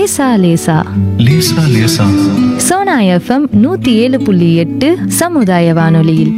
லேசா லேசா லேசா லேசா சோனா எஃப்எம் நூத்தி ஏழு புள்ளி எட்டு சமுதாய வானொலியில்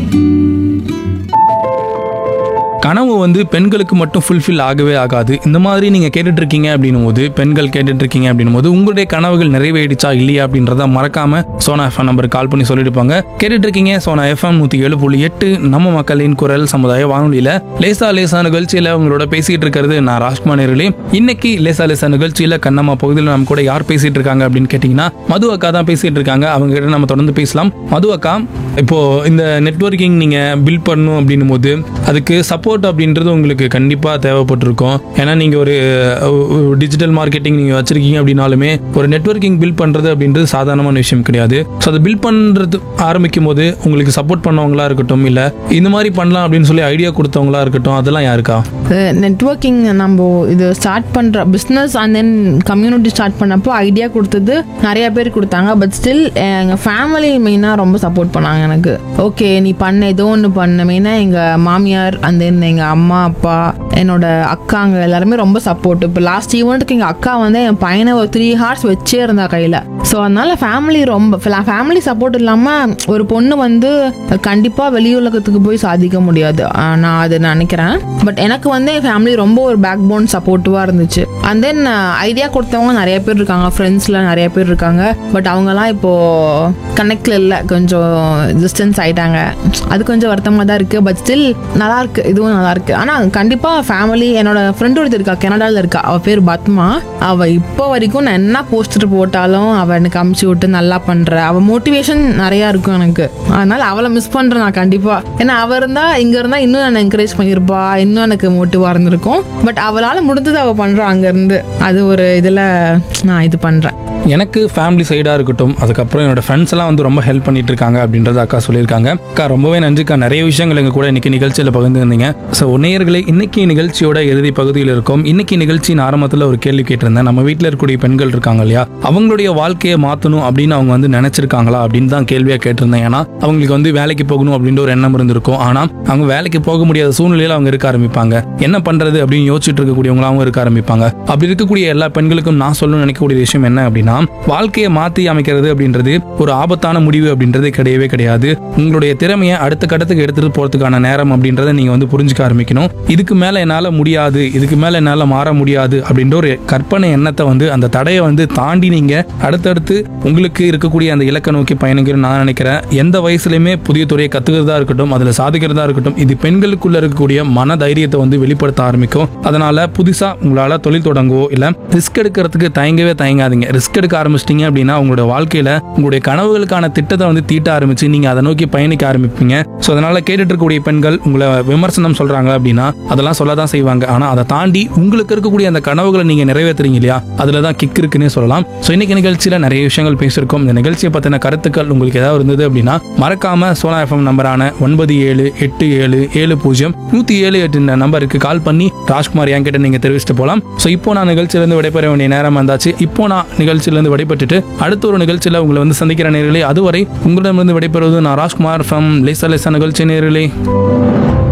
கனவு வந்து பெண்களுக்கு மட்டும் ஃபுல்ஃபில் ஆகவே ஆகாது இந்த மாதிரி நீங்கள் கேட்டுட்டு இருக்கீங்க அப்படின்னும் போது பெண்கள் கேட்டுட்டு இருக்கீங்க அப்படின்னும் போது உங்களுடைய கனவுகள் நிறைவேறிச்சா இல்லையா அப்படின்றத மறக்காம சோனா எஃப்எம் நம்பருக்கு கால் பண்ணி சொல்லிருப்பாங்க கேட்டுட்டு இருக்கீங்க சோனா எஃப்எம் நூற்றி ஏழு புள்ளி எட்டு நம்ம மக்களின் குரல் சமுதாய வானொலியில் லேசா லேசா நிகழ்ச்சியில் உங்களோட பேசிட்டு இருக்கிறது நான் ராஜ்குமார் நேர்களே இன்னைக்கு லேசா லேசா நிகழ்ச்சியில் கண்ணம்மா பகுதியில் நம்ம கூட யார் பேசிட்டு இருக்காங்க அப்படின்னு கேட்டிங்கன்னா மது அக்கா தான் பேசிட்டு இருக்காங்க அவங்க கிட்ட நம்ம தொடர்ந்து பேசலாம் மது அக்கா இப்போ இந்த நெட்வொர்க்கிங் நீங்க பில்ட் பண்ணணும் அப்படின்னும் போது அதுக்கு சப்போர்ட் அப்படின்றது உங்களுக்கு கண்டிப்பா தேவைப்பட்டிருக்கும் ஏன்னா நீங்க ஒரு டிஜிட்டல் மார்க்கெட்டிங் நீங்க வச்சிருக்கீங்க அப்படின்னாலுமே ஒரு நெட்வொர்க்கிங் பில்ட் பண்றது அப்படின்றது சாதாரணமான விஷயம் கிடையாது ஸோ அதை பில்ட் பண்றது ஆரம்பிக்கும் போது உங்களுக்கு சப்போர்ட் பண்ணவங்களா இருக்கட்டும் இல்ல இந்த மாதிரி பண்ணலாம் அப்படின்னு சொல்லி ஐடியா கொடுத்தவங்களா இருக்கட்டும் அதெல்லாம் யாருக்கா நெட்ஒர்க்கிங் நம்ம இது ஸ்டார்ட் பண்ணுற business and then community start பண்ணப்போ ஐடியா கொடுத்தது நிறைய பேர் கொடுத்தாங்க பட் ஸ்டில் எங்கள் ஃபேமிலி மெயினாக ரொம்ப சப்போர்ட் பண்ணாங்க எனக்கு ஓகே நீ பண்ண ஏதோ ஒன்று பண்ண மெயினாக எங்கள் மாமியார் அண்ட் தென் எங்கள் அம்மா அப்பா என்னோட அக்காங்க எல்லாருமே ரொம்ப சப்போர்ட் இப்போ லாஸ்ட் ஈவெண்ட்டுக்கு எங்கள் அக்கா வந்து என் பையனை ஒரு த்ரீ ஹார்ஸ் வச்சே இருந்தா கையில் ஸோ அதனால ஃபேமிலி ரொம்ப ஃபேமிலி சப்போர்ட் இல்லாமல் ஒரு பொண்ணு வந்து கண்டிப்பாக வெளி உலகத்துக்கு போய் சாதிக்க முடியாது ஆஹ் நான் அது நினைக்கிறேன் பட் எனக்கு வந்து என் ஃபேமிலி ரொம்ப ஒரு பேக் போன் சப்போர்ட்டிவாக இருந்துச்சு அண்ட் தென் ஐடியா கொடுத்தவங்க நிறைய பேர் இருக்காங்க ஃப்ரெண்ட்ஸில் நிறைய பேர் இருக்காங்க பட் அவங்கெல்லாம் இப்போது கனெக்டில் இல்லை கொஞ்சம் டிஸ்டன்ஸ் ஆயிட்டாங்க அது கொஞ்சம் வருத்தமாக தான் இருக்குது பட் ஸ்டில் நல்லா இருக்கு இதுவும் நல்லா இருக்கு ஆனால் கண்டிப்பாக ஃபேமிலி என்னோட ஃப்ரெண்ட் ஒருத்தர் இருக்கா கனடாவில் இருக்கா அவள் பேர் பத்மா அவள் இப்போ வரைக்கும் நான் என்ன போஸ்டர் போட்டாலும் அவள் எனக்கு அமுச்சு விட்டு நல்லா பண்ணுற அவள் மோட்டிவேஷன் நிறையா இருக்கும் எனக்கு அதனால அவளை மிஸ் பண்ணுறேன் நான் கண்டிப்பாக ஏன்னா அவள் இருந்தால் இங்கே இருந்தால் இன்னும் நான் என்கரேஜ் பண்ணியிருப்பா இன்னும் எனக்கு மோட்டிவாக இருந்திருக்கும் பட் அவளால் முடிஞ்சது அவள் பண்ணுறா அங்கேருந்து அது ஒரு இதில் நான் இது பண்ணுறேன் எனக்கு ஃபேமிலி சைடாக இருக்கட்டும் அதுக்கப்புறம் என்னோட ஃப்ரெண்ட்ஸ் எல்லாம் வந்து ரொம்ப ஹெல்ப் பண்ணிட்டு இருக்காங்க அப்படின்றத அக்கா சொல்லியிருக்காங்க அக்கா ரொம்பவே நன்றிக்கா நிறைய விஷயங்கள் எங்க கூட இன்னைக்கு நிகழ்ச்சியில் பகிர்ந்துருந்தீங்க ஸோ நேயர்களே இன்னைக்கு நிகழ்ச்சியோட இறுதி பகுதியில் இருக்கும் இன்னைக்கு நிகழ்ச்சியின் ஆரம்பத்தில் ஒரு கேள்வி கேட்டிருந்தேன் நம்ம வீட்டில் இருக்கக்கூடிய பெண்கள் இருக்காங்க இல்லையா அவங்களுடைய வாழ்க்கையை மாற்றணும் அப்படின்னு அவங்க வந்து நினைச்சிருக்காங்களா அப்படின்னு தான் கேள்வியாக கேட்டிருந்தேன் ஏன்னா அவங்களுக்கு வந்து வேலைக்கு போகணும் அப்படின்ற ஒரு எண்ணம் இருந்திருக்கும் ஆனால் அவங்க வேலைக்கு போக முடியாத சூழ்நிலையில் அவங்க இருக்க ஆரம்பிப்பாங்க என்ன பண்றது அப்படின்னு யோசிச்சுட்டு இருக்கக்கூடியவங்களாவும் இருக்க ஆரம்பிப்பாங்க அப்படி இருக்கக்கூடிய எல்லா பெண்களுக்கும் நான் சொல்லணும்னு நினைக்கக்கூடிய விஷயம் என்ன அப்படின்னா வாழ்க்கையை மாற்றி அமைக்கிறது அப்படின்றது ஒரு ஆபத்தான முடிவு அப்படின்றது கிடையவே கிடையாது உங்களுடைய திறமையை அடுத்த கட்டத்துக்கு எடுத்துட்டு போறதுக்கான நேரம் அப்படின்றத நீங்க வந்து புரிஞ்சுக்க ஆரம்பிக்கணும் இதுக்கு மேல என்னால முடியாது இதுக்கு மேல என்னால மாற முடியாது அப்படின்ற ஒரு கற்பனை எண்ணத்தை வந்து அந்த தடையை வந்து தாண்டி நீங்க அடுத்தடுத்து உங்களுக்கு இருக்கக்கூடிய அந்த இலக்கை நோக்கி பயணிக்கணும்னு நான் நினைக்கிறேன் எந்த வயசுலயுமே புதிய துறையை கத்துக்கிறதா இருக்கட்டும் அதுல சாதிக்கிறதா இருக்கட்டும் இது பெண்களுக்குள்ள இருக்கக்கூடிய மன தைரியத்தை வந்து வெளிப்படுத்த ஆரம்பிக்கும் அதனால புதுசா உங்களால தொழில் தொடங்கவோ இல்ல ரிஸ்க் எடுக்கிறதுக்கு தயங்கவே தயங்காதீங்க ரிஸ்க் எடுக்க ஆரம்பிச்சிட்டீங்க அப்படின்னா உங்களோட வாழ்க்கையில உங்களுடைய கனவுகளுக்கான திட்டத்தை வந்து தீட்ட ஆரம்பிச்சு நீங்க அதை நோக்கி பயணிக்க ஆரம்பிப்பீங்க ஸோ அதனால கேட்டுட்டு இருக்கக்கூடிய பெண்கள் உங்களை விமர்சனம் சொல்றாங்க அப்படின்னா அதெல்லாம் சொல்ல தான் செய்வாங்க ஆனா அதை தாண்டி உங்களுக்கு இருக்கக்கூடிய அந்த கனவுகளை நீங்க நிறைவேற்றுறீங்க இல்லையா அதுல தான் கிக் இருக்குன்னே சொல்லலாம் ஸோ இன்னைக்கு நிகழ்ச்சியில நிறைய விஷயங்கள் பேசியிருக்கோம் இந்த நிகழ்ச்சியை பத்தின கருத்துக்கள் உங்களுக்கு ஏதாவது இருந்தது அப்படின்னா மறக்காம சோனா எஃப்எம் நம்பரான ஒன்பது ஏழு எட்டு ஏழு ஏழு பூஜ்ஜியம் நூத்தி ஏழு எட்டு இந்த நம்பருக்கு கால் பண்ணி ராஜ்குமார் என்கிட்ட நீங்க தெரிவிச்சுட்டு போகலாம் ஸோ இப்போ நான் நிகழ்ச்சியிலிருந்து விடைபெற வேண்டிய நேரம் வந்தாச்சு இப்போ நான் நிகழ்ச்சியிலிருந்து விடைபெற்றுட்டு அடுத்த ஒரு நிகழ்ச்சியில் உங்களை வந்து சந்திக்கிற நேர்களே அதுவரை உங்களிடமிருந்து விடைபெறுவது நான் ராஜ்குமார் ஃப்ரம் லேசா லேசா நிகழ்ச்சி நேர்களே